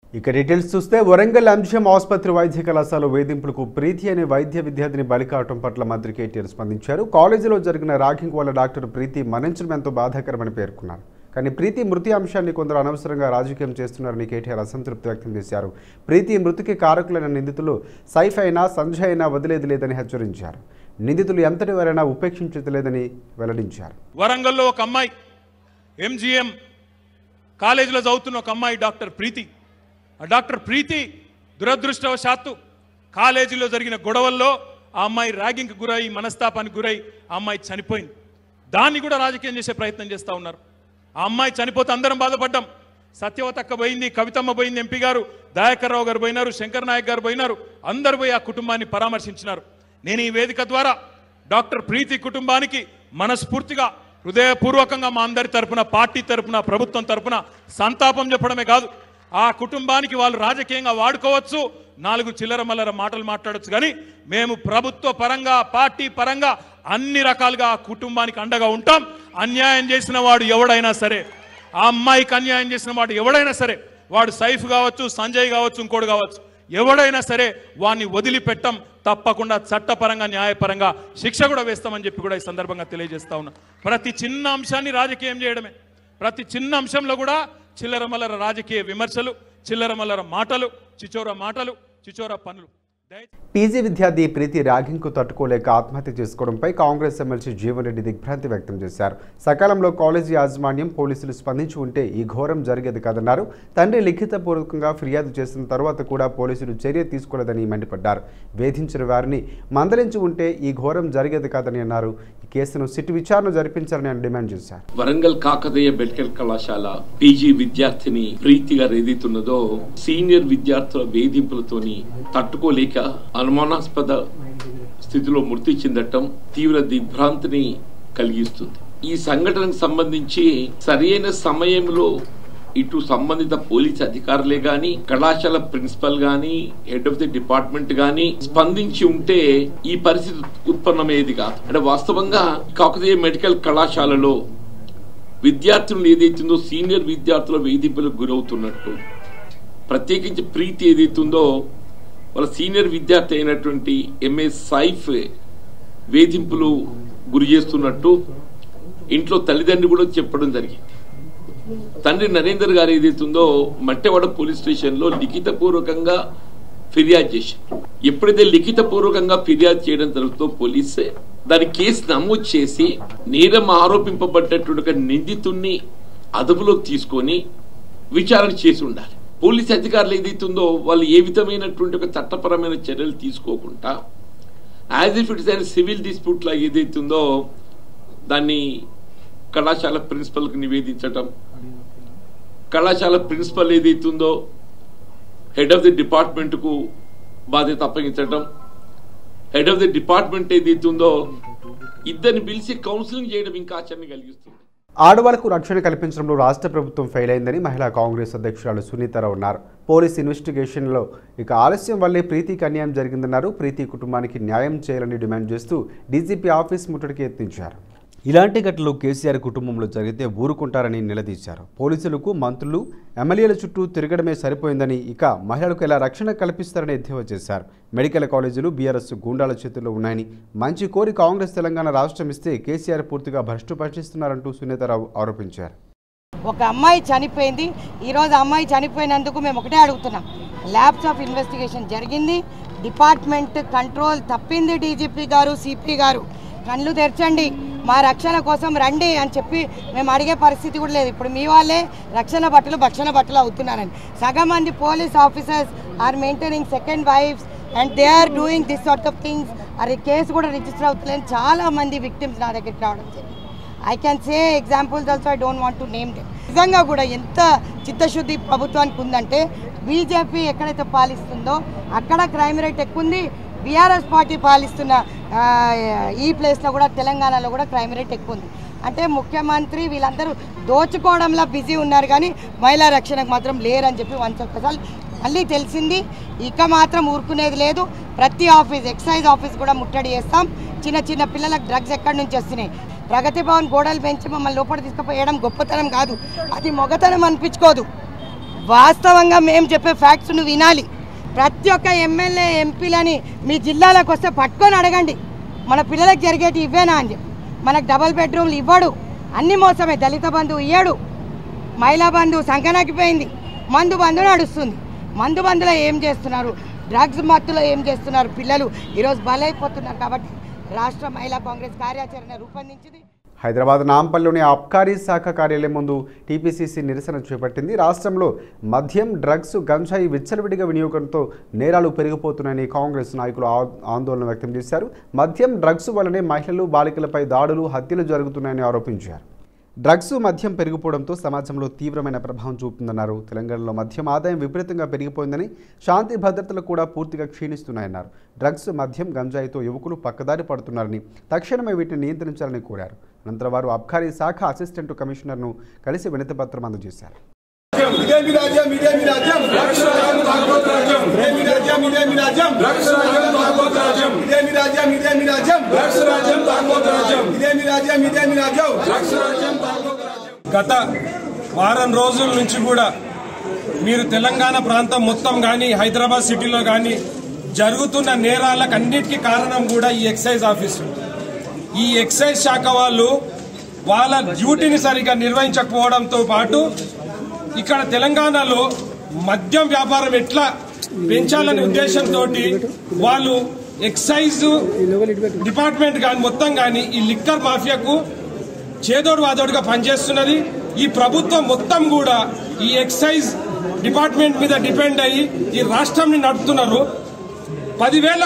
ఇక డీటెయిల్స్ చూస్తే వరంగల్ అంశం ఆసుపత్రి వైద్య కళాశాల వేధింపులకు ప్రీతి అనే వైద్య విద్యార్థిని బలి కావటం పట్ల మంత్రి కేటీఆర్ స్పందించారు కాలేజీలో జరిగిన ర్యాగింగ్ వల్ల డాక్టర్ ప్రీతి మరణించడం ఎంతో బాధాకరమని పేర్కొన్నారు కానీ ప్రీతి మృతి అంశాన్ని కొందరు అనవసరంగా రాజకీయం చేస్తున్నారని కేటీఆర్ అసంతృప్తి వ్యక్తం చేశారు ప్రీతి మృతికి కారకులైన నిందితులు సైఫ్ అయినా సంజయ్ అయినా వదిలేది లేదని హెచ్చరించారు నిందితులు ఎంతటి వారైనా ఉపేక్షించేది లేదని వెల్లడించారు వరంగల్లో ఒక అమ్మాయి ఎంజిఎం కాలేజీలో చదువుతున్న ఒక అమ్మాయి డాక్టర్ ప్రీతి ఆ డాక్టర్ ప్రీతి దురదృష్టవశాత్తు కాలేజీలో జరిగిన గొడవల్లో ఆ అమ్మాయి ర్యాగింగ్కి గురై మనస్తాపానికి గురై ఆ అమ్మాయి చనిపోయింది దాన్ని కూడా రాజకీయం చేసే ప్రయత్నం చేస్తూ ఉన్నారు ఆ అమ్మాయి చనిపోతే అందరం బాధపడ్డాం సత్యవతక్క పోయింది కవితమ్మ పోయింది ఎంపీ గారు దయాకర్ రావు గారు పోయినారు శంకర్ నాయక్ గారు పోయినారు అందరు పోయి ఆ కుటుంబాన్ని పరామర్శించినారు నేను ఈ వేదిక ద్వారా డాక్టర్ ప్రీతి కుటుంబానికి మనస్ఫూర్తిగా హృదయపూర్వకంగా మా అందరి తరపున పార్టీ తరపున ప్రభుత్వం తరపున సంతాపం చెప్పడమే కాదు ఆ కుటుంబానికి వాళ్ళు రాజకీయంగా వాడుకోవచ్చు నాలుగు చిల్లర మల్లర మాటలు మాట్లాడొచ్చు కానీ మేము ప్రభుత్వ పరంగా పార్టీ పరంగా అన్ని రకాలుగా ఆ కుటుంబానికి అండగా ఉంటాం అన్యాయం చేసిన వాడు ఎవడైనా సరే ఆ అమ్మాయికి అన్యాయం చేసిన వాడు ఎవడైనా సరే వాడు సైఫ్ కావచ్చు సంజయ్ కావచ్చు ఇంకోటి కావచ్చు ఎవడైనా సరే వాడిని వదిలిపెట్టం తప్పకుండా చట్టపరంగా న్యాయపరంగా శిక్ష కూడా వేస్తామని చెప్పి కూడా ఈ సందర్భంగా తెలియజేస్తా ఉన్నా ప్రతి చిన్న అంశాన్ని రాజకీయం చేయడమే ప్రతి చిన్న అంశంలో కూడా చిల్లరమల్లర రాజకీయ విమర్శలు చిల్లరమల్లర మాటలు చిచోర మాటలు చిచోర పనులు దయచేసి పీజీ విద్యార్థి ప్రీతి ర్యాగింగ్కు తట్టుకోలేక ఆత్మహత్య చేసుకోవడంపై కాంగ్రెస్ ఎమ్మెల్సీ జీవన్ రెడ్డి దిగ్భ్రాంతి వ్యక్తం చేశారు సకాలంలో కాలేజీ యాజమాన్యం పోలీసులు స్పందించి ఉంటే ఈ ఘోరం జరిగేది కాదన్నారు తండ్రి లిఖితపూర్వకంగా ఫిర్యాదు చేసిన తర్వాత కూడా పోలీసులు చర్య తీసుకోలేదని మండిపడ్డారు వేధించిన వారిని మందలించి ఉంటే ఈ ఘోరం జరిగేది కాదని అన్నారు ఈ కేసును సిట్ విచారణ జరిపించాలని ఆయన డిమాండ్ చేశారు వరంగల్ కాకతీయ మెడికల్ కళాశాల పీజీ విద్యార్థిని ప్రీతి గారు ఏదైతున్నదో సీనియర్ విద్యార్థుల వేధింపులతోని తట్టుకోలేక అనుమానాస్పద స్థితిలో మృతి చెందటం తీవ్ర దిగ్భ్రాంతిని కలిగిస్తుంది ఈ సంఘటనకు సంబంధించి సరైన సమయంలో ఇటు సంబంధిత పోలీస్ అధికారులే గాని కళాశాల ప్రిన్సిపల్ గాని హెడ్ ఆఫ్ ది డిపార్ట్మెంట్ గాని స్పందించి ఉంటే ఈ పరిస్థితి ఉత్పన్నమయ్యేది కాదు అంటే వాస్తవంగా కాకతీయ మెడికల్ కళాశాలలో విద్యార్థులు ఏదైతుందో సీనియర్ విద్యార్థుల వేధింపులకు గురవుతున్నట్టు ప్రత్యేకించి ప్రీతి ఏదైతుందో వాళ్ళ సీనియర్ విద్యార్థి అయినటువంటి ఎంఏ సైఫ్ వేధింపులు గురి చేస్తున్నట్టు ఇంట్లో తల్లిదండ్రులు కూడా చెప్పడం జరిగింది తండ్రి నరేందర్ గారు ఏదైతుందో మట్టెవాడ పోలీస్ స్టేషన్లో లిఖితపూర్వకంగా ఫిర్యాదు చేశారు ఎప్పుడైతే లిఖితపూర్వకంగా ఫిర్యాదు చేయడం జరుగుతుందో పోలీసే దాని కేసు నమోదు చేసి నేరం ఆరోపింపబడ్డటువంటి ఒక నిందితుణ్ణి అదుపులోకి తీసుకొని విచారణ చేసి ఉండాలి పోలీస్ అధికారులు ఏదైతుందో వాళ్ళు ఏ విధమైనటువంటి ఒక చట్టపరమైన చర్యలు తీసుకోకుండా యాజ్ ఇఫ్ ఇట్స్ అయిన సివిల్ డిస్ప్యూట్ లాగా ఏదైతుందో దాన్ని కళాశాల ప్రిన్సిపల్కి నివేదించటం కళాశాల ప్రిన్సిపల్ ఏదైతుందో హెడ్ ఆఫ్ ది డిపార్ట్మెంట్కు బాధ్యత అప్పగించటం హెడ్ ఆఫ్ ది డిపార్ట్మెంట్ ఏదైతుందో ఇద్దరిని పిలిచి కౌన్సిలింగ్ చేయడం ఇంకా ఆశ్చర్యం కలిగిస్తుంది ఆడవాళ్లకు రక్షణ కల్పించడంలో రాష్ట్ర ప్రభుత్వం ఫెయిల్ అయిందని మహిళా కాంగ్రెస్ అధ్యక్షురాలు సునీతారావు అన్నారు పోలీస్ ఇన్వెస్టిగేషన్లో ఇక ఆలస్యం వల్లే ప్రీతికి అన్యాయం జరిగిందన్నారు ప్రీతి కుటుంబానికి న్యాయం చేయాలని డిమాండ్ చేస్తూ డీజీపీ ఆఫీస్ ముట్టడికి యత్నించారు ఇలాంటి ఘటనలు కేసీఆర్ కుటుంబంలో జరిగితే ఊరుకుంటారని నిలదీశారు పోలీసులకు మంత్రులు ఎమ్మెల్యేల చుట్టూ తిరగడమే సరిపోయిందని ఇక మహిళలకు ఎలా రక్షణ కల్పిస్తారని ఎద్దేవా చేశారు మెడికల్ కాలేజీలు బీఆర్ఎస్ గూండాల చేతుల్లో ఉన్నాయని మంచి కోరి కాంగ్రెస్ తెలంగాణ రాష్ట్రం ఇస్తే కేసీఆర్ పూర్తిగా భ్రష్టు పట్టిస్తున్నారంటూ సునీతారావు ఆరోపించారు ఒక అమ్మాయి చనిపోయింది ఈరోజు అమ్మాయి చనిపోయినందుకు మేము ఒకటే అడుగుతున్నాం ల్యాబ్స్ ఆఫ్ ఇన్వెస్టిగేషన్ జరిగింది డిపార్ట్మెంట్ కంట్రోల్ తప్పింది డీజీపీ గారు సిపి గారు కళ్ళు తెరచండి మా రక్షణ కోసం రండి అని చెప్పి మేము అడిగే పరిస్థితి కూడా లేదు ఇప్పుడు మీ వాళ్ళే రక్షణ భటులు భక్షణ భటులు అవుతున్నారని సగం మంది police officers are maintaining second wives and they are doing this sort of things అది కేసు కూడా రిజిస్టర్ అవుతలేదు చాలా మంది విక్టిమ్స్ నా దగ్గరికి రావడం జరిగింది I can say examples also I don't want to name them నిజంగా కూడా ఎంత చిత్తశుద్ధి ప్రభుత్వానికి ఉందంటే బీజేపీ ఎక్కడైతే పాలిస్తుందో అక్కడ క్రైమ్ రేట్ ఎక్కువ ఉంది బీఆర్ఎస్ పార్టీ పాలిస్తున్న ఆ, ఈ ప్లేస్లో కూడా తెలంగాణలో కూడా క్రైమ్ రేట్ ఎక్కువ ఉంది అంటే ముఖ్యమంత్రి వీళ్ళందరూ దోచుకోవడంలో బిజీ ఉన్నారు కానీ మహిళా రక్షణకు మాత్రం లేరని చెప్పి వన్స్ ఒక్కసారి మళ్ళీ తెలిసింది ఇక మాత్రం ఊరుకునేది లేదు ప్రతి ఆఫీస్ ఎక్సైజ్ ఆఫీస్ కూడా ముట్టడి చేస్తాం చిన్న చిన్న పిల్లలకు డ్రగ్స్ ఎక్కడి నుంచి వస్తున్నాయి ప్రగతి భవన్ గోడలు పెంచి మమ్మల్ని లోపల తీసుకుపోయడం గొప్పతనం కాదు అది మొగతనం అనిపించుకోదు వాస్తవంగా మేము చెప్పే ఫ్యాక్ట్స్ నువ్వు వినాలి ప్రతి ఒక్క ఎమ్మెల్యే ఎంపీలని మీ జిల్లాలకు వస్తే పట్టుకొని అడగండి మన పిల్లలకు జరిగేటి ఇవ్వేనా అని చెప్పి మనకు డబల్ బెడ్రూమ్లు ఇవ్వడు అన్ని మోసమే దళిత బంధువు ఇయ్యడు మహిళా బంధువు సంకనాకిపోయింది మందు బంధు నడుస్తుంది మందు బంధులో ఏం చేస్తున్నారు డ్రగ్స్ మత్తులో ఏం చేస్తున్నారు పిల్లలు ఈరోజు బలైపోతున్నారు కాబట్టి రాష్ట్ర మహిళా కాంగ్రెస్ కార్యాచరణ రూపొందించింది హైదరాబాద్ నాంపల్లిలోని అబ్కారీ శాఖ కార్యాలయం ముందు టీపీసీసీ నిరసన చేపట్టింది రాష్ట్రంలో మద్యం డ్రగ్స్ గంజాయి విచ్చలవిడిగా వినియోగంతో నేరాలు పెరిగిపోతున్నాయని కాంగ్రెస్ నాయకులు ఆ- ఆందోళన వ్యక్తం చేశారు మద్యం డ్రగ్స్ వల్లనే మహిళలు బాలికలపై దాడులు హత్యలు జరుగుతున్నాయని ఆరోపించారు డ్రగ్స్ మద్యం పెరిగిపోవడంతో సమాజంలో తీవ్రమైన ప్రభావం చూపుతుందన్నారు తెలంగాణలో మద్యం ఆదాయం విపరీతంగా పెరిగిపోయిందని శాంతి భద్రతలు కూడా పూర్తిగా క్షీణిస్తున్నాయన్నారు డ్రగ్స్ మద్యం గంజాయితో యువకులు పక్కదారి పడుతున్నారని తక్షణమే వీటిని నియంత్రించాలని కోరారు అనంతరం వారు అబ్కారీ శాఖ అసిస్టెంట్ కమిషనర్ను కలిసి వినతిపత్రం అందజేశారు ఇదేమి రాజ్యం ఇదేమి రాజ్యం ఇదేమి రాజ్యం ఇదేమి రాజ్యం ఇదేమి రాజ్యం ఇదేమి రాజ్యం ఇదేమి రాజ్యం ఇదేమి రాజ్యం గత వారం రోజుల నుంచి కూడా మీరు తెలంగాణ ప్రాంతం మొత్తం కానీ హైదరాబాద్ సిటీలో కానీ జరుగుతున్న నేరాలకు అన్నిటికీ కారణం కూడా ఈ ఎక్సైజ్ ఆఫీసు ఈ ఎక్సైజ్ శాఖ వాళ్ళు వాళ్ళ డ్యూటీని సరిగా నిర్వహించకపోవడంతో పాటు ఇక్కడ తెలంగాణలో మద్యం వ్యాపారం ఎట్లా పెంచాలనే ఉద్దేశంతో వాళ్ళు ఎక్సైజ్ డిపార్ట్మెంట్ కానీ మొత్తం కానీ ఈ లిక్కర్ మాఫియాకు చేదోడు వాదోడుగా పనిచేస్తున్నది ఈ ప్రభుత్వం మొత్తం కూడా ఈ ఎక్సైజ్ డిపార్ట్మెంట్ మీద డిపెండ్ అయ్యి ఈ రాష్ట్రాన్ని నడుపుతున్నారు పదివేల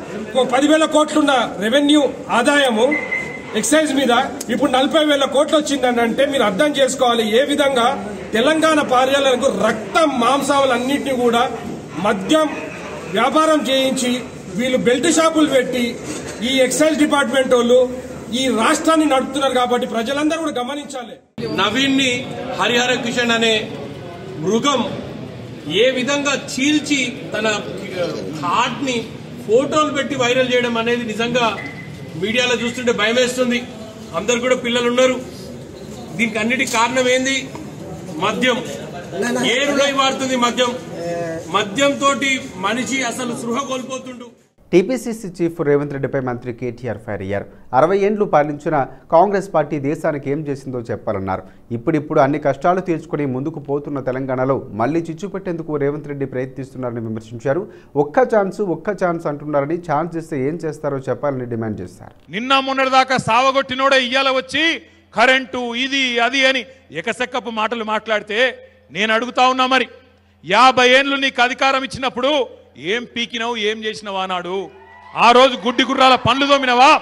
పదివేల కోట్లున్న రెవెన్యూ ఆదాయము ఎక్సైజ్ మీద ఇప్పుడు నలభై వేల కోట్లు వచ్చిందని అంటే మీరు అర్థం చేసుకోవాలి ఏ విధంగా తెలంగాణ పార్యాలకు రక్తం మాంసాలన్నింటినీ కూడా మద్యం వ్యాపారం చేయించి వీళ్ళు బెల్ట్ షాపులు పెట్టి ఈ ఎక్సైజ్ డిపార్ట్మెంట్ వాళ్ళు ఈ రాష్ట్రాన్ని నడుపుతున్నారు కాబట్టి ప్రజలందరూ కూడా గమనించాలి నవీన్ ని హరిహర కిషన్ అనే మృగం ఏ విధంగా చీల్చి తన హార్ట్ ని ఫోటోలు పెట్టి వైరల్ చేయడం అనేది నిజంగా మీడియాలో చూస్తుంటే భయం వేస్తుంది అందరు కూడా పిల్లలు ఉన్నారు దీనికి అన్నిటికి కారణం ఏంది మద్యం ఏ రుణై వాడుతుంది మద్యం మద్యం తోటి మనిషి అసలు సృహ కోల్పోతుండు టీపీసీసీ చీఫ్ రేవంత్ రెడ్డిపై మంత్రి కేటీఆర్ ఫైర్ అయ్యారు అరవై ఏండ్లు పాలించిన కాంగ్రెస్ పార్టీ దేశానికి ఏం చేసిందో చెప్పాలన్నారు ఇప్పుడిప్పుడు అన్ని కష్టాలు తీర్చుకుని ముందుకు పోతున్న తెలంగాణలో మళ్లీ చిచ్చు పెట్టేందుకు రేవంత్ రెడ్డి ప్రయత్నిస్తున్నారని విమర్శించారు ఒక్క ఛాన్స్ ఒక్క ఛాన్స్ అంటున్నారని ఛాన్స్ ఇస్తే ఏం చేస్తారో చెప్పాలని డిమాండ్ చేశారు నిన్న మొన్నటిదాకా సావగొట్టినోడే ఇయ్యాల వచ్చి కరెంటు ఇది అది అని ఎకసెక్కపు మాటలు మాట్లాడితే నేను అడుగుతా ఉన్నా మరి యాభై ఏండ్లు నీకు అధికారం ఇచ్చినప్పుడు ఏం పీకినావు ఏం చేసినావా నాడు ఆ రోజు గుడ్డి గుర్రాల పండ్లు తోమినవా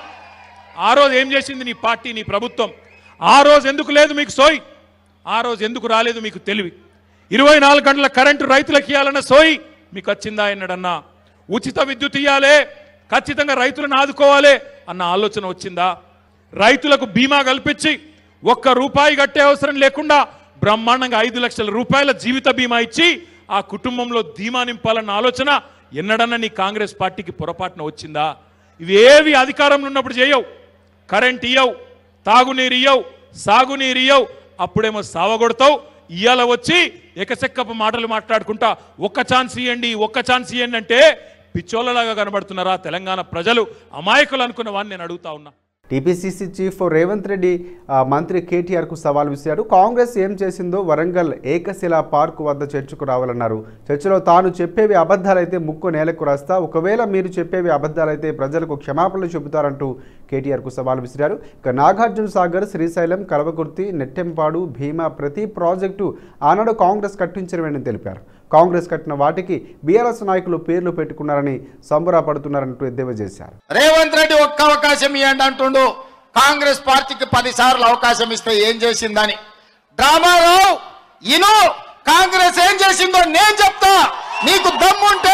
ఆ రోజు ఏం చేసింది నీ పార్టీ నీ ప్రభుత్వం ఆ రోజు ఎందుకు లేదు మీకు సోయి ఆ రోజు ఎందుకు రాలేదు మీకు తెలివి ఇరవై నాలుగు గంటల కరెంటు రైతులకు ఇవ్వాలన్న సోయి మీకు వచ్చిందా అన్నాడన్నా ఉచిత విద్యుత్ ఇవ్వాలే ఖచ్చితంగా రైతులను ఆదుకోవాలి అన్న ఆలోచన వచ్చిందా రైతులకు బీమా కల్పించి ఒక్క రూపాయి కట్టే అవసరం లేకుండా బ్రహ్మాండంగా ఐదు లక్షల రూపాయల జీవిత బీమా ఇచ్చి ఆ కుటుంబంలో ధీమా నింపాలన్న ఆలోచన ఎన్నడన్నా నీ కాంగ్రెస్ పార్టీకి పొరపాటున వచ్చిందా ఇవేవి అధికారంలో ఉన్నప్పుడు చేయవు కరెంట్ ఇయ్యవు తాగునీరు ఇయ్యవు సాగునీరు ఇయ్యవు అప్పుడేమో సావగొడతావు ఇయ్యాల వచ్చి ఎకసెక్కపు మాటలు మాట్లాడుకుంటా ఒక్క ఛాన్స్ ఇవ్వండి ఒక్క ఛాన్స్ ఇవ్వండి అంటే పిచ్చోళ్ళలాగా కనబడుతున్నారా తెలంగాణ ప్రజలు అమాయకులు అనుకున్న వాడిని నేను అడుగుతా ఉన్నా టీపీసీసీ చీఫ్ రేవంత్ రెడ్డి ఆ, మంత్రి కేటీఆర్కు సవాల్ విసిరారు కాంగ్రెస్ ఏం చేసిందో వరంగల్ ఏకశిలా పార్కు వద్ద చర్చకు రావాలన్నారు చర్చలో తాను చెప్పేవి అబద్ధాలైతే ముక్కు నేలకు రాస్తా ఒకవేళ మీరు చెప్పేవి అబద్ధాలైతే ప్రజలకు క్షమాపణలు చెబుతారంటూ కేటీఆర్కు సవాల్ విసిరారు ఇక నాగార్జున సాగర్ శ్రీశైలం కలవకుర్తి నెట్టెంపాడు భీమా ప్రతి ప్రాజెక్టు ఆనాడు కాంగ్రెస్ కట్టించడమని తెలిపారు కాంగ్రెస్ కట్టిన వాటికి బీఆర్ఎస్ నాయకులు పేర్లు పెట్టుకున్నారని సంబరపడుతున్నారంటూ ఎద్దేవా చేశారు రేవంత్ రెడ్డి ఒక్క అవకాశం ఇవ్వండి అంటుండు కాంగ్రెస్ పార్టీకి పది సార్లు అవకాశం ఇస్తే ఏం చేసిందని డ్రామారావు ఇను కాంగ్రెస్ ఏం చేసిందో నేను చెప్తా నీకు దమ్ముంటే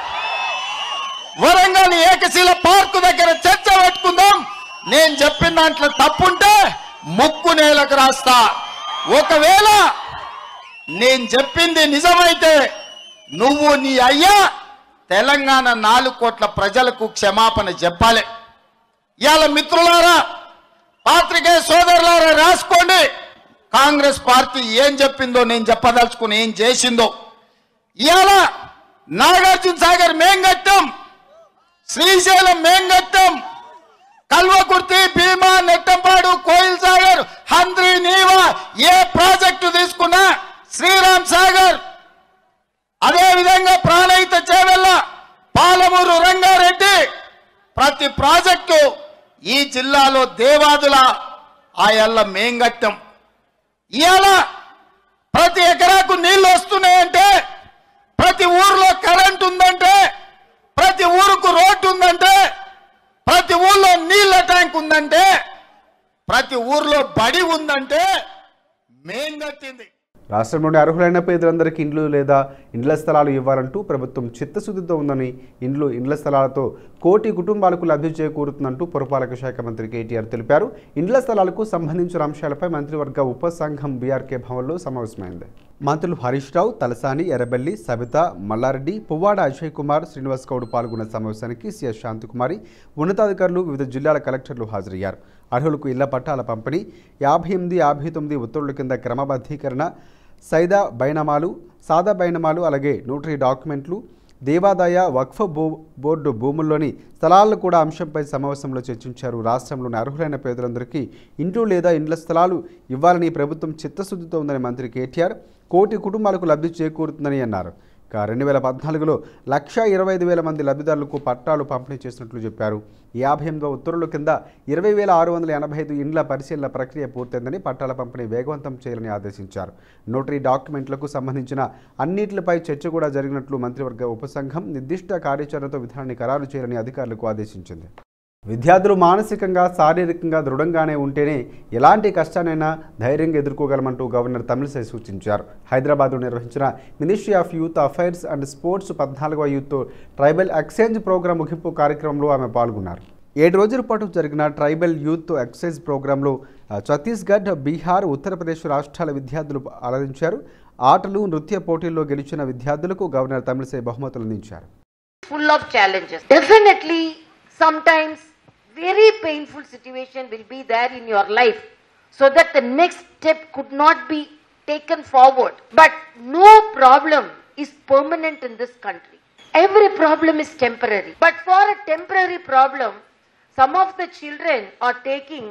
వరంగల్ ఏకశిల పార్కు దగ్గర చర్చ పెట్టుకుందాం నేను చెప్పిన దాంట్లో తప్పుంటే ముక్కు నేలకు రాస్తా ఒకవేళ నేను చెప్పింది నిజమైతే నువ్వు నీ అయ్యా తెలంగాణ నాలుగు కోట్ల ప్రజలకు క్షమాపణ చెప్పాలి ఇవాళ మిత్రులారా పాత్రికేయ సోదరులారా రాసుకోండి కాంగ్రెస్ పార్టీ ఏం చెప్పిందో నేను చెప్పదలుచుకుని ఏం చేసిందో ఇవాళ నాగార్జున సాగర్ మేం కట్టాం శ్రీశైలం మేం కట్టాం కల్వకుర్తి భీమా నెట్టంపాడు కోయిల్ సాగర్ హంద్రి నీవా ఏ ప్రాజెక్టు తీసుకున్నా శ్రీరామ్ సాగర్ అదే విధంగా ప్రాణహిత చేవెళ్ళ పాలమూరు రంగారెడ్డి ప్రతి ప్రాజెక్టు ఈ జిల్లాలో దేవాదుల ఆయల్ల మేం కట్టాం ఇవాళ ప్రతి ఎకరాకు నీళ్లు వస్తున్నాయంటే ప్రతి ఊర్లో కరెంట్ ఉందంటే ప్రతి ఊరుకు రోడ్డు ఉందంటే ప్రతి ఊర్లో నీళ్ళ ట్యాంక్ ఉందంటే ప్రతి ఊర్లో బడి ఉందంటే మేం కట్టింది రాష్ట్రంలోని అర్హులైన పేదలందరికీ ఇండ్లు లేదా ఇండ్ల స్థలాలు ఇవ్వాలంటూ ప్రభుత్వం చిత్తశుద్ధితో ఉందని ఇండ్లు ఇండ్ల స్థలాలతో కోటి కుటుంబాలకు లబ్ధి చేకూరుతుందంటూ పురపాలక శాఖ మంత్రి కేటీఆర్ తెలిపారు ఇండ్ల స్థలాలకు సంబంధించిన అంశాలపై మంత్రివర్గ ఉపసంఘం బీఆర్కే భవన్లో సమావేశమైంది మంత్రులు హరీష్ రావు తలసాని ఎర్రబెల్లి సబిత మల్లారెడ్డి పువ్వాడ అజయ్ కుమార్ శ్రీనివాస్ గౌడ్ పాల్గొన్న సమావేశానికి సిఎస్ శాంతికుమారి ఉన్నతాధికారులు వివిధ జిల్లాల కలెక్టర్లు హాజరయ్యారు అర్హులకు ఇళ్ల పట్టాల పంపిణీ యాభై ఎనిమిది యాభై తొమ్మిది ఉత్తర్వుల కింద క్రమబద్ధీకరణ సైదా బైనమాలు సాదా బైనమాలు అలాగే నోటరీ డాక్యుమెంట్లు దేవాదాయ వక్ఫ్ బో బోర్డు భూముల్లోని స్థలాలను కూడా అంశంపై సమావేశంలో చర్చించారు రాష్ట్రంలోని అర్హులైన పేదలందరికీ ఇండ్లు లేదా ఇండ్ల స్థలాలు ఇవ్వాలని ప్రభుత్వం చిత్తశుద్ధితో ఉందని మంత్రి కేటీఆర్ కోటి కుటుంబాలకు లబ్ధి చేకూరుతుందని అన్నారు ఇక రెండు వేల పద్నాలుగులో లక్ష ఇరవై ఐదు వేల మంది లబ్ధిదారులకు పట్టాలు పంపిణీ చేసినట్లు చెప్పారు యాభై ఎనిమిదో ఉత్తర్వుల కింద ఇరవై వేల ఆరు వందల ఎనభై ఐదు ఇండ్ల పరిశీలన ప్రక్రియ పూర్తయిందని పట్టాల పంపిణీ వేగవంతం చేయాలని ఆదేశించారు నోటరీ డాక్యుమెంట్లకు సంబంధించిన అన్నిటిపై చర్చ కూడా జరిగినట్లు మంత్రివర్గ ఉపసంఘం నిర్దిష్ట కార్యాచరణతో విధానాన్ని ఖరారు చేయాలని అధికారులకు ఆదేశించింది విద్యార్థులు మానసికంగా శారీరకంగా దృఢంగానే ఉంటేనే ఎలాంటి కష్టానైనా ధైర్యంగా ఎదుర్కోగలమంటూ గవర్నర్ తమిళసై సూచించారు హైదరాబాద్లో నిర్వహించిన ministry of youth affairs and sports పద్నాలుగవ యూత్ ట్రైబల్ ఎక్స్చేంజ్ ప్రోగ్రాం ముగింపు కార్యక్రమంలో ఆమె పాల్గొన్నారు ఏడు రోజుల పాటు జరిగిన ట్రైబల్ యూత్ ఎక్సైజ్ ప్రోగ్రాంలో ఆ, ఛత్తీస్గఢ్ బీహార్ ఉత్తరప్రదేశ్ రాష్ట్రాల విద్యార్థులు అలరించారు ఆటలు నృత్య పోటీల్లో గెలిచిన విద్యార్థులకు గవర్నర్ తమిళసై బహుమతులు అందించారు full of challenges. Definitely, sometimes very painful situation will be there in your life so that the next step could not be taken forward. But no problem is permanent in this country. Every problem is temporary. But for a temporary problem, some of the children are taking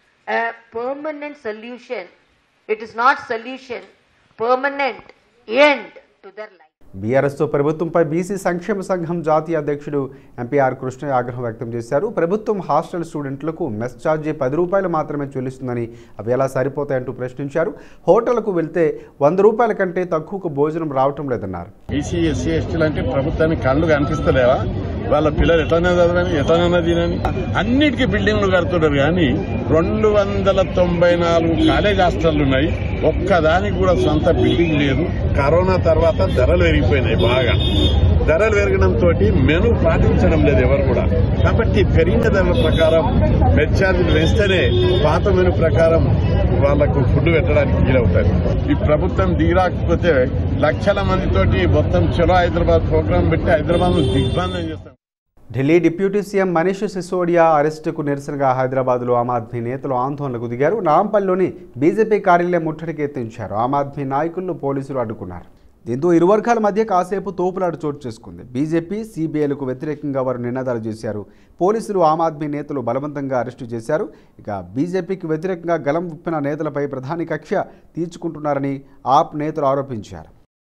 a permanent solution. It is not solution, permanent end to their life. బీఆర్ఎస్తో ప్రభుత్వంపై BC సంక్షేమ సంఘం జాతీయ అధ్యక్షుడు MPR Krishnaiah ఆగ్రహం వ్యక్తం చేశారు ప్రభుత్వం hostel స్టూడెంట్లకు mess charge పది రూపాయలు మాత్రమే చెల్లిస్తుందని అవి ఎలా సరిపోతాయంటూ ప్రశ్నించారు హోటళ్లకు వెళ్తే వంద రూపాయల కంటే తక్కువకు భోజనం రావటం లేదన్నారు బీసీ ఎస్సీ ఎస్టీలు అంటే ప్రభుత్వానికి కళ్ళు కనిపిస్తలేవా వాళ్ళ పిల్లలు ఎట్లనే చదవని ఎట్లనన్నా తినని అన్నిటికీ బిల్డింగ్లు కడుతున్నారు కానీ రెండు వందల తొంభై నాలుగు కాలేజ్ హాస్టళ్లు ఉన్నాయి ఒక్కదానికి కూడా సొంత బిల్డింగ్ లేదు కరోనా తర్వాత ధరలు పెరిగిపోయినాయి బాగా ధరలు పెరగడంతో మెను పాటించడం లేదు ఎవరు కూడా కాబట్టి పెరిగిన ధరల ప్రకారం బెడ్ ఛార్జీలు వేస్తేనే పాత మెను ప్రకారం వాళ్లకు ఫుడ్ పెట్టడానికి వీలవుతారు ఈ ప్రభుత్వం దిగిరాకపోతే లక్షల మందితోటి మొత్తం చలో హైదరాబాద్ ప్రోగ్రాం పెట్టి హైదరాబాద్ ను దిగ్బంధం చేస్తాం ఢిల్లీ డిప్యూటీ సీఎం మనీష్ సిసోడియా అరెస్టుకు నిరసనగా హైదరాబాద్లో ఆమ్ ఆద్మీ నేతలు ఆందోళనకు దిగారు నాంపల్లిలోని బీజేపీ కార్యాలయం ముట్టడికి ఎత్తించారు ఆమ్ ఆద్మీ నాయకులను పోలీసులు అడ్డుకున్నారు దీంతో ఇరు వర్గాల మధ్య కాసేపు తోపులాట చోటు చేసుకుంది బీజేపీ సిబిఐలకు వ్యతిరేకంగా వారు నినాదాలు చేశారు పోలీసులు ఆమ్ ఆద్మీ నేతలు బలవంతంగా అరెస్టు చేశారు ఇక బీజేపీకి వ్యతిరేకంగా గలం విప్పిన నేతలపై ప్రధాని కక్ష తీర్చుకుంటున్నారని ఆప్ నేతలు ఆరోపించారు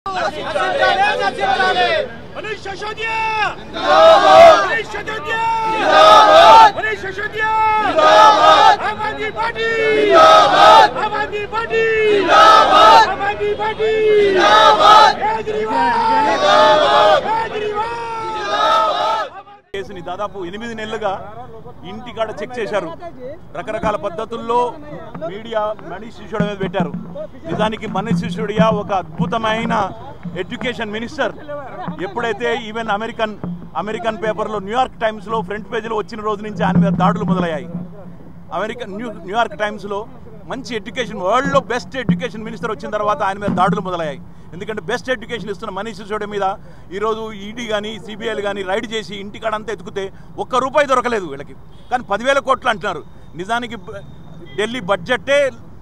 మనీష్ సిసోడియా జిందాబాద్ మనీష్ సిసోడియా జిందాబాద్ మనీష్ సిసోడియా జిందాబాద్ ఆమ్ ఆద్మీ పార్టీ జిందాబాద్ ఆమ్ ఆద్మీ పార్టీ జిందాబాద్ ఆమ్ ఆద్మీ పార్టీ జిందాబాద్ కేజ్రీవాల్ జిందాబాద్ కేజ్రీవాల్ కేసుని దాదాపు ఎనిమిది నెలలుగా ఇంటికాడ చెక్ చేశారు రకరకాల పద్ధతుల్లో మీడియా మనీష్ సిసోడియా మీద పెట్టారు నిజానికి మనీష్ సిసోడియా ఒక అద్భుతమైన ఎడ్యుకేషన్ మినిస్టర్ ఎప్పుడైతే ఈవెన్ అమెరికన్ అమెరికన్ పేపర్లో న్యూయార్క్ టైమ్స్లో ఫ్రంట్ పేజీలో వచ్చిన రోజు నుంచి ఆయన మీద దాడులు మొదలయ్యాయి అమెరికన్ న్యూ న్యూయార్క్ టైమ్స్లో మంచి ఎడ్యుకేషన్ వరల్డ్లో బెస్ట్ ఎడ్యుకేషన్ మినిస్టర్ వచ్చిన తర్వాత ఆయన మీద దాడులు మొదలయ్యాయి ఎందుకంటే బెస్ట్ ఎడ్యుకేషన్ ఇస్తున్న మనీష్ సిసోడియా మీద ఈరోజు ఈడీ కానీ సిబిఐలు కానీ రైడ్ చేసి ఇంటికాడంతా ఎత్తుకుతే ఒక్క రూపాయి దొరకలేదు వీళ్ళకి కానీ పదివేల కోట్లు అంటున్నారు నిజానికి బ- ఢిల్లీ బడ్జెటే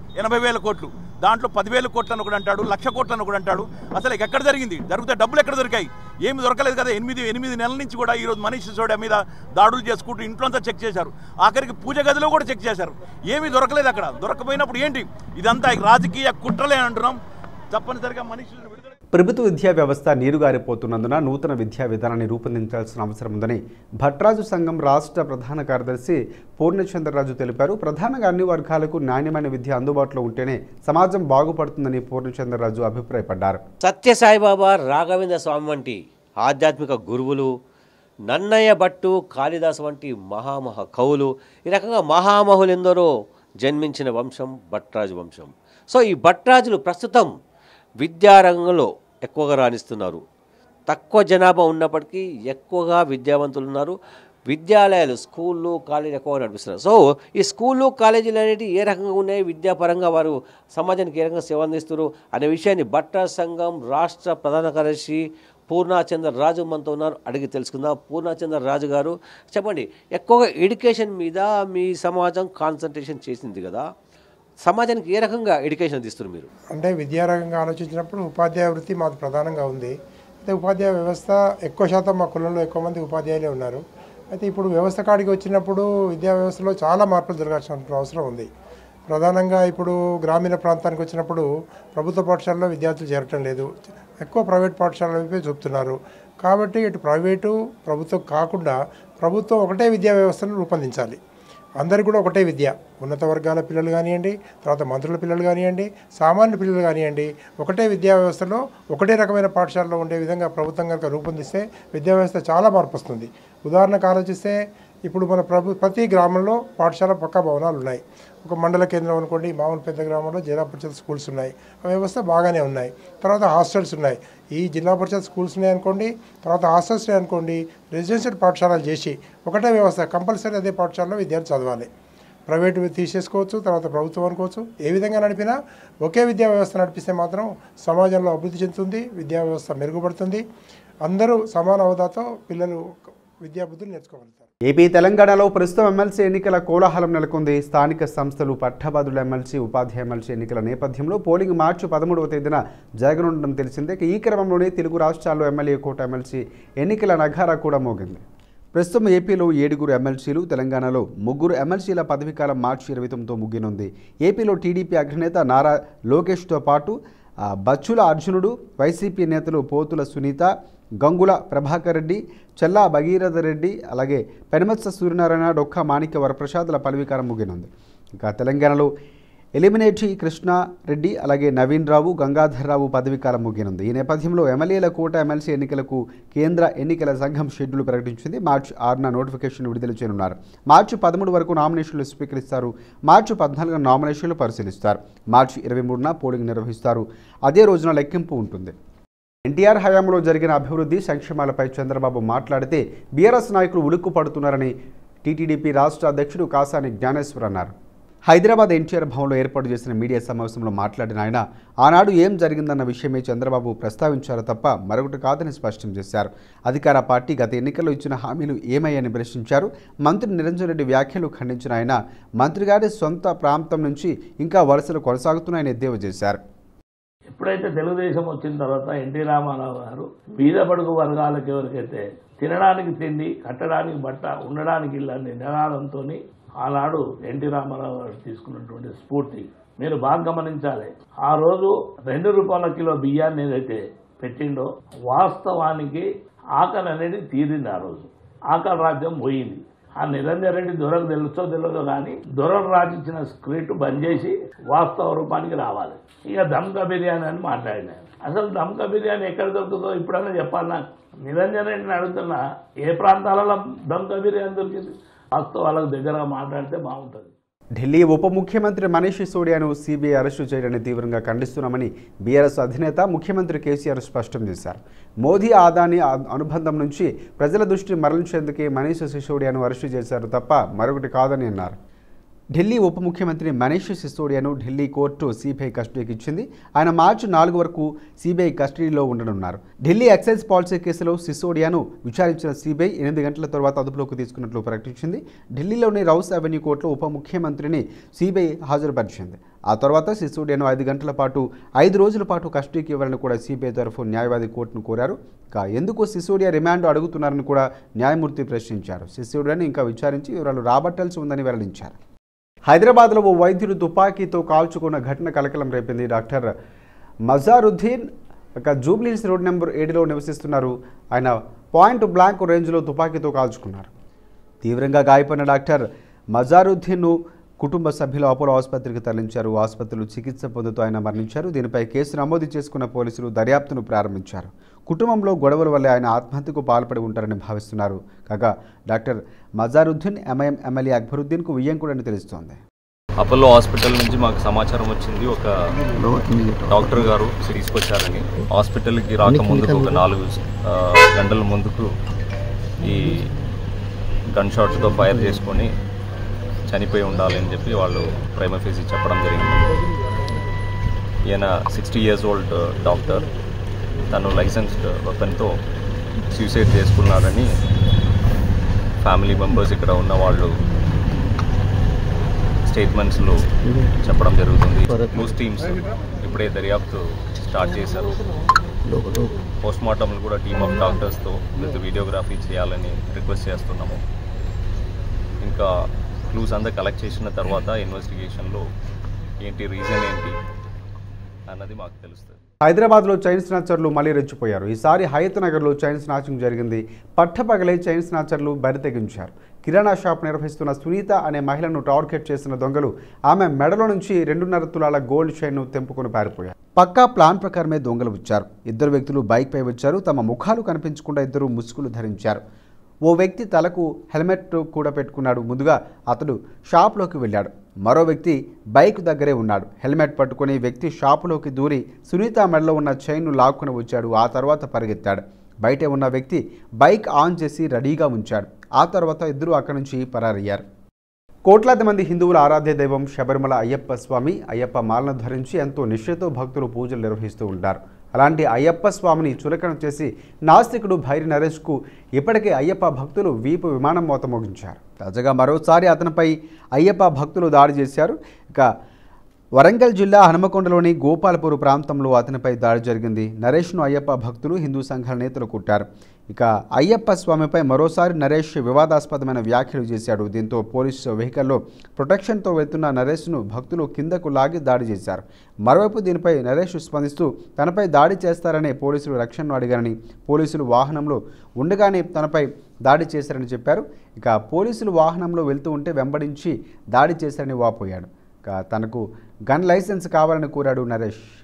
ఎనభై వేల కోట్లు దాంట్లో పదివేల కోట్లు అని ఒకటి అంటాడు లక్ష కోట్లు అని ఒకటి అంటాడు అసలు ఎక్కడ జరిగింది జరిగితే డబ్బులు ఎక్కడ దొరికాయి ఏమి దొరకలేదు కదా ఎనిమిది ఎనిమిది నెలల నుంచి కూడా ఈరోజు మనీష్ సిసోడియా మీద దాడులు చేసుకుంటూ ఇంట్లోంతా చెక్ చేశారు ఆఖరికి పూజ గదిలో కూడా చెక్ చేశారు ఏమీ దొరకలేదు అక్కడ దొరకపోయినప్పుడు ఏంటి ఇదంతా రాజకీయ కుట్రలే అంటున్నాం తప్పనిసరిగా మనీష్ సిసోడియా విడుదల ప్రభుత్వ విద్యా వ్యవస్థ నీరుగారిపోతున్నందున నూతన విద్యా విధానాన్ని రూపొందించాల్సిన అవసరం ఉందని భట్రాజు సంఘం రాష్ట్ర ప్రధాన కార్యదర్శి పూర్ణచంద్రరాజు తెలిపారు ప్రధానంగా అన్ని వర్గాలకు నాణ్యమైన విద్య అందుబాటులో ఉంటేనే సమాజం బాగుపడుతుందని పూర్ణచంద్రరాజు అభిప్రాయపడ్డారు సత్యసాయిబాబా రాఘవేంద్ర స్వామి వంటి ఆధ్యాత్మిక గురువులు నన్నయ్య భట్టు కాళిదాస్ వంటి మహామహ కవులు ఈ రకంగా మహామహులు ఎందరో జన్మించిన వంశం భట్రాజు వంశం సో ఈ భట్రాజులు ప్రస్తుతం విద్యారంగంలో ఎక్కువగా రాణిస్తున్నారు తక్కువ జనాభా ఉన్నప్పటికీ ఎక్కువగా విద్యావంతులు ఉన్నారు విద్యాలయాలు స్కూళ్ళు కాలేజీలు ఎక్కువగా నడిపిస్తున్నారు సో ఈ స్కూళ్ళు కాలేజీలు అనేవి ఏ రకంగా ఉన్నాయి విద్యాపరంగా వారు సమాజానికి ఏ రకంగా సేవ అందిస్తారు అనే విషయాన్ని భట్ట సంఘం రాష్ట్ర ప్రధాన కార్యదర్శి పూర్ణాచంద్ర రాజు మనతో ఉన్నారు అడిగి తెలుసుకుందాం పూర్ణాచంద్ర రాజు గారు చెప్పండి ఎక్కువగా ఎడ్యుకేషన్ మీద మీ సమాజం కాన్సన్ట్రేషన్ చేసింది కదా సమాజానికి ఏ రకంగా ఎడ్యుకేషన్ అందిస్తారు మీరు అంటే విద్యారంగంగా ఆలోచించినప్పుడు ఉపాధ్యాయ వృత్తి మాకు ప్రధానంగా ఉంది అయితే ఉపాధ్యాయ వ్యవస్థ ఎక్కువ శాతం మా కులంలో ఎక్కువ మంది ఉపాధ్యాయులే ఉన్నారు అయితే ఇప్పుడు వ్యవస్థ కాడికి వచ్చినప్పుడు విద్యా వ్యవస్థలో చాలా మార్పులు జరగాల్సిన అవసరం ఉంది ప్రధానంగా ఇప్పుడు గ్రామీణ ప్రాంతానికి వచ్చినప్పుడు ప్రభుత్వ పాఠశాలలో విద్యార్థులు చేరటం లేదు ఎక్కువ ప్రైవేట్ పాఠశాలల వైపే చూపుతున్నారు కాబట్టి ఇటు ప్రైవేటు ప్రభుత్వం కాకుండా ప్రభుత్వం ఒకటే విద్యా వ్యవస్థను రూపొందించాలి అందరికీ కూడా ఒకటే విద్య ఉన్నత వర్గాల పిల్లలు కానివ్వండి తర్వాత మంత్రుల పిల్లలు కానివ్వండి సామాన్య పిల్లలు కానివ్వండి ఒకటే విద్యా వ్యవస్థలో ఒకటే రకమైన పాఠశాలలో ఉండే విధంగా ప్రభుత్వం కనుక రూపొందిస్తే విద్యా వ్యవస్థ చాలా మార్పు వస్తుంది ఉదాహరణకు ఆలోచిస్తే ఇప్పుడు మన ప్రభు ప్రతి గ్రామంలో పాఠశాల పక్కా భవనాలు ఉన్నాయి ఒక మండల కేంద్రం అనుకోండి మామూలు పెద్ద గ్రామంలో జిల్లా పరిషత్ స్కూల్స్ ఉన్నాయి ఆ వ్యవస్థ బాగానే ఉన్నాయి తర్వాత హాస్టల్స్ ఉన్నాయి ఈ జిల్లా పరిషత్ స్కూల్స్ ఉన్నాయి అనుకోండి తర్వాత హాస్టల్స్ ఉన్నాయి అనుకోండి రెసిడెన్షియల్ పాఠశాలలు చేసి ఒకటే వ్యవస్థ కంపల్సరీ అదే పాఠశాలలో విద్యార్థి చదవాలి ప్రైవేట్ తీసేసుకోవచ్చు తర్వాత ప్రభుత్వం అనుకోవచ్చు ఏ విధంగా నడిపినా ఒకే విద్యా వ్యవస్థ నడిపిస్తే మాత్రం సమాజంలో అభివృద్ధి చెందుతుంది విద్యా వ్యవస్థ మెరుగుపడుతుంది అందరూ సమాన హోదాతో పిల్లలు విద్యాబుద్ధులు నేర్చుకోగలుగుతారు ఏపీ తెలంగాణలో ప్రస్తుతం ఎమ్మెల్సీ ఎన్నికల కోలాహలం నెలకొంది స్థానిక సంస్థలు పట్టభద్రుల ఎమ్మెల్సీ ఉపాధ్యాయ ఎమ్మెల్సీ ఎన్నికల నేపథ్యంలో పోలింగ్ మార్చి పదమూడవ తేదీన జరగనుండడం తెలిసిందే ఇక ఈ క్రమంలోనే తెలుగు రాష్ట్రాల్లో ఎమ్మెల్యే కోట ఎమ్మెల్సీ ఎన్నికల నగారా కూడా మోగింది ప్రస్తుతం ఏపీలో ఏడుగురు ఎమ్మెల్సీలు తెలంగాణలో ముగ్గురు ఎమ్మెల్సీల పదవీకాలం మార్చి ఇరవై తొమ్మిదితో ముగినుంది ఏపీలో టీడీపీ అగ్రనేత నారా లోకేష్తో పాటు ఆ, బచ్చుల అర్జునుడు వైసీపీ నేతలు పోతుల సునీత గంగుల ప్రభాకర్ రెడ్డి చెల్లా భగీరథ రెడ్డి అలాగే పెనమత్స సూర్యనారాయణ డొక్క మాణిక్య వరప్రసాద్ల పదవీకాలం ముగినుంది ఇంకా తెలంగాణలో ఎలిమినేటి కృష్ణారెడ్డి అలాగే నవీన్ రావు గంగాధర్ రావు పదవీకాలం ముగినుంది ఈ నేపథ్యంలో ఎమ్మెల్యేల కోట ఎమ్మెల్సీ ఎన్నికలకు కేంద్ర ఎన్నికల సంఘం షెడ్యూల్ ప్రకటించింది మార్చి ఆరున నోటిఫికేషన్ విడుదల చేయనున్నారు మార్చి పదమూడు వరకు నామినేషన్లు స్వీకరిస్తారు మార్చి పద్నాలుగున నామినేషన్లు పరిశీలిస్తారు మార్చి ఇరవై మూడున పోలింగ్ నిర్వహిస్తారు అదే రోజున లెక్కింపు ఉంటుంది ఎన్టీఆర్ హయాంలో జరిగిన అభివృద్ధి సంక్షేమాలపై చంద్రబాబు మాట్లాడితే బీఆర్ఎస్ నాయకులు ఉలుక్కు పడుతున్నారని టీటీడీపీ రాష్ట్ర అధ్యక్షుడు కాసాని జ్ఞానేశ్వర్ అన్నారు హైదరాబాద్ ఎన్టీఆర్ భవన్లో ఏర్పాటు చేసిన మీడియా సమావేశంలో మాట్లాడిన ఆయన ఆనాడు ఏం జరిగిందన్న విషయమే చంద్రబాబు ప్రస్తావించారు తప్ప మరొకటి కాదని స్పష్టం చేశారు అధికార పార్టీ గత ఎన్నికల్లో ఇచ్చిన హామీలు ఏమయ్యని ప్రశ్నించారు మంత్రి నిరంజన్ రెడ్డి వ్యాఖ్యలు ఖండించిన ఆయన మంత్రి గారి సొంత ప్రాంతం నుంచి ఇంకా వలసలు కొనసాగుతున్నాయని ఎద్దేవా చేశారు ఎప్పుడైతే తెలుగుదేశం వచ్చిన తర్వాత ఎన్టీ రామారావు గారు బీద పడుగు వర్గాలకు ఎవరికైతే తినడానికి తిండి కట్టడానికి బట్ట ఉండడానికి ఇల్లు అనే నినాదంతో ఆనాడు ఎన్టీ రామారావు గారు తీసుకున్నటువంటి స్ఫూర్తి మీరు బాగా గమనించాలి ఆ రోజు రెండు రూపాయల కిలో బియ్యాన్ని ఏదైతే పెట్టిండో వాస్తవానికి ఆకలి అనేది తీరింది ఆ రోజు ఆకలి రాజ్యం పోయింది ఆ నిరంజన్ రెడ్డి దొరకు తెలుసో తెలియదో కానీ దొరలు రాజించిన స్క్రిప్ట్ బంద్ చేసి వాస్తవ రూపానికి రావాలి ఇక దమ్కా బిర్యానీ అని మాట్లాడినాను అసలు దమ్కా బిర్యానీ ఎక్కడ దొరుకుతుందో ఇప్పుడైనా చెప్పాలి నాకు నిరంజన్ రెడ్డిని అడుగుతున్నా ఏ ప్రాంతాలలో దమ్కా బిర్యానీ దొరికింది వాస్తవాలకు దగ్గరగా మాట్లాడితే బాగుంటుంది ఢిల్లీ ఉప ముఖ్యమంత్రి మనీష్ సిసోడియాను సిబిఐ అరెస్టు చేయడాన్ని తీవ్రంగా ఖండిస్తున్నామని బీఆర్ఎస్ అధినేత ముఖ్యమంత్రి కేసీఆర్ స్పష్టం చేశారు మోదీ ఆదాని ఆ- అనుబంధం నుంచి ప్రజల దృష్టి మరలించేందుకే మనీష్ సిసోడియాను అరెస్టు చేశారు తప్ప మరొకటి కాదని అన్నారు ఢిల్లీ ఉప ముఖ్యమంత్రి మనీష్ సిసోడియాను ఢిల్లీ కోర్టు సిబిఐ కస్టడీకి ఇచ్చింది ఆయన మార్చి నాలుగు వరకు సిబిఐ కస్టడీలో ఉండనున్నారు ఢిల్లీ ఎక్సైజ్ పాలసీ కేసులో సిసోడియాను విచారించిన సిబిఐ ఎనిమిది గంటల తర్వాత అదుపులోకి తీసుకున్నట్లు ప్రకటించింది ఢిల్లీలోని రౌస్ అవెన్యూ కోర్టులో ఉప ముఖ్యమంత్రిని సిబిఐ హాజరుపరిచింది ఆ తర్వాత సిసోడియాను ఐదు గంటల పాటు ఐదు రోజుల పాటు కస్టడీకి ఇవ్వాలని కూడా సిబిఐ తరఫు న్యాయవాది కోర్టును కోరారు ఇక ఎందుకు సిసోడియా రిమాండ్ అడుగుతున్నారని కూడా న్యాయమూర్తి ప్రశ్నించారు సిసోడియాను ఇంకా విచారించి వివరాలు రాబట్టాల్సి ఉందని వెల్లడించారు హైదరాబాద్లో ఓ వైద్యుడు తుపాకీతో కాల్చుకున్న ఘటన కలకలం రేపింది డాక్టర్ మజారుద్దీన్ ఒక జూబ్లీహిల్స్ రోడ్ నెంబర్ ఏడులో నివసిస్తున్నారు ఆయన పాయింట్ బ్లాంక్ రేంజ్లో తుపాకీతో కాల్చుకున్నారు తీవ్రంగా గాయపడిన డాక్టర్ మజారుద్దీన్ను కుటుంబ సభ్యులు అపోలో ఆసుపత్రికి తరలించారు ఆసుపత్రిలో చికిత్స పొందుతూ ఆయన మరణించారు దీనిపై కేసు నమోదు చేసుకున్న పోలీసులు దర్యాప్తును ప్రారంభించారు కుటుంబంలో గొడవల వల్లే ఆయన ఆత్మహత్యకు పాల్పడి ఉంటారని భావిస్తున్నారు కాగా డాక్టర్ మజారుద్దీన్ ఎంఐఎం ఎమ్మెల్యే అక్బరుద్దీన్కు వియ్యంకుడని తెలుస్తోంది అపోలో హాస్పిటల్ నుంచి మాకు సమాచారం వచ్చింది ఒక డాక్టర్ గారు తీసుకొచ్చారని హాస్పిటల్కి రాకముందుకు ఒక నాలుగు ఆ, గంటల ముందుకు ఈ గన్ షాట్తో ఫైర్ చేసుకొని చనిపోయి ఉండాలని చెప్పి వాళ్ళు ప్రైమ ఫేసి చెప్పడం జరిగింది ఈయన సిక్స్టీ ఇయర్స్ ఓల్డ్ డాక్టర్ తను లైసెన్స్డ్ వెపన్తో సూసైడ్ చేసుకున్నారని ఫ్యామిలీ మెంబర్స్ ఇక్కడ ఉన్న వాళ్ళు స్టేట్మెంట్స్లో చెప్పడం జరుగుతుంది న్యూస్ టీమ్స్ ఇప్పుడే దర్యాప్తు స్టార్ట్ చేశారు పోస్ట్ మార్టంలు కూడా టీమ్ ఆఫ్ డాక్టర్స్తో విత్ వీడియోగ్రఫీ చేయాలని రిక్వెస్ట్ చేస్తున్నాము ఇంకా క్లూస్ అంతా కలెక్ట్ చేసిన తర్వాత ఇన్వెస్టిగేషన్లో ఏంటి రీజన్ ఏంటి అన్నది మాకు తెలుస్తుంది హైదరాబాద్లో చైన్ స్నాచర్లు మళ్ళీ రెచ్చిపోయారు ఈసారి హయత్ నగర్లో చైన్ స్నాచింగ్ జరిగింది పట్టపగలే చైన్ స్నాచర్లు బరితెగించారు కిరాణా షాప్ నిర్వహిస్తున్న సునీత అనే మహిళను టార్గెట్ చేసిన దొంగలు ఆమె మెడలో నుంచి రెండున్నర తులాల గోల్డ్ చైన్ను తెంపుకొని పారిపోయారు పక్కా ప్లాన్ ప్రకారమే దొంగలు వచ్చారు ఇద్దరు వ్యక్తులు బైక్పై వచ్చారు తమ ముఖాలు కనిపించకుండా ఇద్దరు ముసుగులు ధరించారు ఓ వ్యక్తి తలకు హెల్మెట్ కూడా పెట్టుకున్నాడు ముందుగా అతడు షాప్లోకి వెళ్ళాడు మరో వ్యక్తి బైక్ దగ్గరే ఉన్నాడు హెల్మెట్ పట్టుకొని వ్యక్తి షాపులోకి దూరి సునీత మెడలో ఉన్న చైన్ను లాక్కుని వచ్చాడు ఆ తర్వాత పరిగెత్తాడు బయటే ఉన్న వ్యక్తి బైక్ ఆన్ చేసి రెడీగా ఉంచాడు ఆ తర్వాత ఇద్దరు అక్కడి నుంచి పరారయ్యారు కోట్లాది మంది హిందువుల ఆరాధ్య దైవం శబరిమల అయ్యప్ప స్వామి అయ్యప్ప మాలను ధరించి ఎంతో నిష్ఠతో భక్తులు పూజలు నిర్వహిస్తూ ఉంటారు అలాంటి అయ్యప్ప స్వామిని చులకన చేసి నాస్తికుడు భైరి నరేష్కు ఇప్పటికే అయ్యప్ప భక్తులు వీపు విమానం మోత మోగించారు తాజాగా మరోసారి అతనిపై అయ్యప్ప భక్తులు దాడి చేశారు ఇక వరంగల్ జిల్లా హనుమకొండలోని గోపాలపూర్ ప్రాంతంలో అతనిపై దాడి జరిగింది నరేష్ను అయ్యప్ప భక్తులు హిందూ సంఘాల నేతలు కుట్టారు ఇక అయ్యప్ప స్వామిపై మరోసారి నరేష్ వివాదాస్పదమైన వ్యాఖ్యలు చేశాడు దీంతో పోలీసు వెహికల్లో ప్రొటెక్షన్తో వెళ్తున్న నరేష్ను భక్తులు కిందకు లాగి దాడి చేశారు మరోవైపు దీనిపై నరేష్ స్పందిస్తూ తనపై దాడి చేస్తారనే పోలీసులు రక్షణను అడిగారని పోలీసులు వాహనంలో ఉండగానే తనపై దాడి చేశారని చెప్పారు ఇక పోలీసులు వాహనంలో వెళ్తూ ఉంటే వెంబడించి దాడి చేశారని వాపోయాడు ఇక తనకు గన్ లైసెన్స్ కావాలని కోరాడు నరేష్